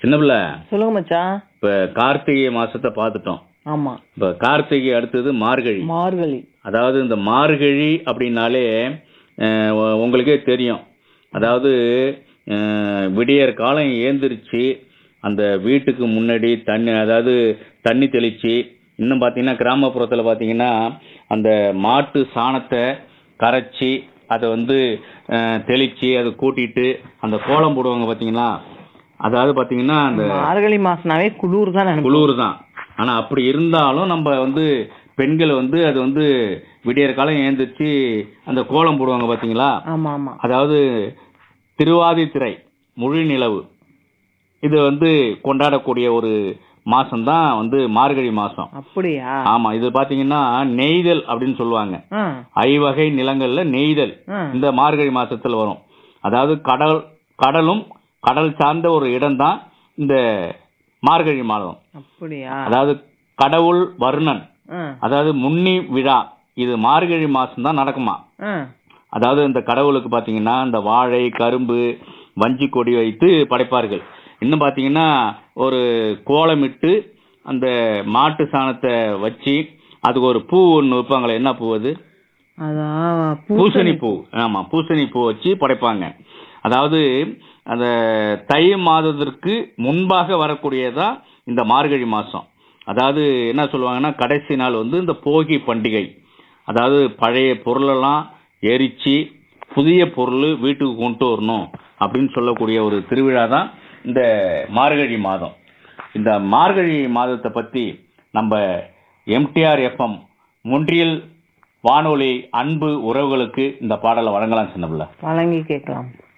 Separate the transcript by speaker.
Speaker 1: சின்ன பிள்ளை
Speaker 2: சொல்லுங்க மச்சான்
Speaker 1: இப்ப கார்த்திகை மாசத்தை பார்த்துட்டோம்
Speaker 2: ஆமா
Speaker 1: இப்ப கார்த்திகை அடுத்தது மார்கழி
Speaker 2: மார்கழி
Speaker 1: அதாவது இந்த மார்கழி அப்படின்னாலே அஹ், உ- உங்களுக்கே தெரியும் அதாவது அஹ், விடியற் காலம் ஏந்திரிச்சு அந்த வீட்டுக்கு முன்னாடி தண்ணி அதாவது தண்ணி தெளிச்சு இன்னும் பார்த்தீங்கன்னா கிராமப்புறத்தில் பார்த்தீங்கன்னா அந்த மாட்டு சாணத்தை கரைச்சி அதை வந்து அஹ், தெளிச்சு அதை கூட்டிட்டு அந்த கோலம் போடுவாங்க பார்த்தீங்களா அதாவது பார்த்தீங்கன்னா அந்த
Speaker 2: மார்கழி மாசம்னாவே குளிர் தான் நினைப்போம்
Speaker 1: குளிர் தான் ஆனா அப்படி இருந்தாலும் நம்ம வந்து பெண்கள் வந்து அது வந்து விடியற் காலம் ஏந்திரிச்சு அந்த கோலம் போடுவாங்க பாத்தீங்களா
Speaker 2: ஆமா ஆமா
Speaker 1: அதாவது திருவாதித்திரை முழு நிலவு இது வந்து கொண்டாடக்கூடிய ஒரு மாசம் தான் வந்து மார்கழி மாசம்
Speaker 2: அப்படியா
Speaker 1: ஆமா இது பாத்தீங்கன்னா நெய்தல் அப்படின்னு சொல்லுவாங்க
Speaker 2: ஆ,
Speaker 1: ஐவகை நிலங்கள்ல நெய்தல்
Speaker 2: ஆ.
Speaker 1: இந்த மார்கழி மாசத்துல வரும் அதாவது கடல் கடலும் கடல் சார்ந்த ஒரு இடம்தான் இந்த மார்கழி மாதம்
Speaker 2: அப்படியா
Speaker 1: அதாவது கடவுள் வர்ணன்
Speaker 2: ஆ,
Speaker 1: அதாவது முன்னி விழா இது மார்கழி மாசம் தான் நடக்குமா
Speaker 2: ஆ.
Speaker 1: அதாவது இந்த கடவுளுக்கு பாத்தீங்கன்னா இந்த வாழை கரும்பு வஞ்சி கொடி வைத்து படைப்பார்கள் இன்னும் பாத்தீங்கன்னா ஒரு கோலமிட்டு அந்த மாட்டு சாணத்தை வச்சு அதுக்கு ஒரு பூ ஒன்று வைப்பாங்களே என்ன பூ அது
Speaker 2: அதான்
Speaker 1: பூசணி பூ ஆமா பூசணி பூ வச்சு படைப்பாங்க அதாவது அந்த தை மாதத்திற்கு முன்பாக வரக்கூடியதா இந்த மார்கழி மாசம் அதாவது என்ன சொல்லுவாங்கன்னா கடைசி நாள் வந்து இந்த போகி பண்டிகை அதாவது பழைய பொருளெல்லாம் எரிச்சு புதிய பொருள் வீட்டுக்கு கொண்டு வரணும் அப்படின்னு சொல்லக்கூடிய ஒரு திருவிழா தான் இந்த மார்கழி மாதம் இந்த மார்கழி மாதத்தை பத்தி நம்ம எம்டிஆர் எஃப்எம் முன்றியல் வானொலி அன்பு உறவுகளுக்கு இந்த பாடலை வழங்கலாம் சின்ன பிள்ளை
Speaker 2: வழங்கி கேட்கலாம்